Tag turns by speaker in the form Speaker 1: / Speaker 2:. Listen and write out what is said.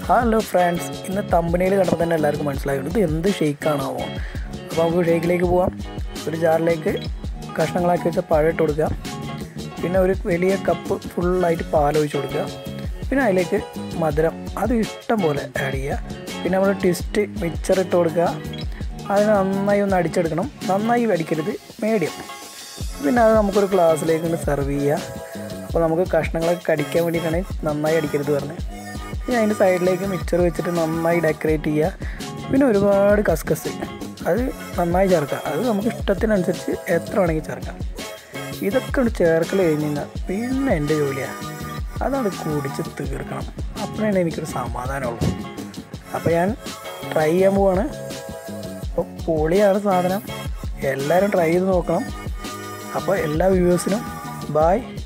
Speaker 1: hello friends ഇന്ന് തമ്പനിയിൽ കണ്ടപ്പോൾ തന്നെ എല്ലാവർക്കും മനസ്സിലായിട്ടുണ്ട് ഇത് എന്ത് ഷെയ്ക്കാണാവോ അപ്പോൾ നമുക്ക് ഷെയ്ക്കിലേക്ക് പോവാം ഒരു ജാറിലേക്ക് കഷ്ണങ്ങളാക്കി വെച്ച പഴം ഇട്ട് കൊടുക്കുക പിന്നെ ഒരു വലിയ കപ്പ് ഫുള്ളായിട്ട് പാൽ ഒഴിച്ച് കൊടുക്കുക പിന്നെ അതിലേക്ക് മധുരം അത് ഇഷ്ടം പോലെ ആഡ് ചെയ്യുക പിന്നെ നമ്മൾ ട്വിസ്റ്റ് മിക്സർ ഇട്ട് കൊടുക്കുക അതിന് നന്നായി ഒന്ന് അടിച്ചെടുക്കണം നന്നായി അടിക്കരുത് മീഡിയം പിന്നെ അത് നമുക്കൊരു ഗ്ലാസ്സിലേക്ക് ഒന്ന് സെർവ് ചെയ്യുക അപ്പോൾ നമുക്ക് കഷ്ണങ്ങളൊക്കെ കടിക്കാൻ വേണ്ടിയിട്ടാണ് നന്നായി അടിക്കരുത് പറഞ്ഞത് പിന്നെ അതിൻ്റെ സൈഡിലേക്ക് മിക്സർ വെച്ചിട്ട് നന്നായി ഡെക്കറേറ്റ് ചെയ്യുക പിന്നെ ഒരുപാട് കസ്കസ് അത് നന്നായി ചേർക്കുക അത് നമുക്ക് ഇഷ്ടത്തിനനുസരിച്ച് എത്ര വേണമെങ്കിൽ ചേർക്കാം ഇതൊക്കെ ഒന്ന് ചേർക്കൽ കഴിഞ്ഞ് കഴിഞ്ഞാൽ പിന്നെ എൻ്റെ ജോലിയാണ് അതവിടെ കുടിച്ച് തീർക്കണം അപ്പോഴാണ് എനിക്കൊരു സമാധാനമുള്ളൂ അപ്പോൾ ഞാൻ ട്രൈ ചെയ്യാൻ പോവാണ് അപ്പോൾ പൊളിയാണ് സാധനം എല്ലാവരും ട്രൈ ചെയ്ത് നോക്കണം അപ്പോൾ എല്ലാ വ്യൂവേഴ്സിനും ബായ്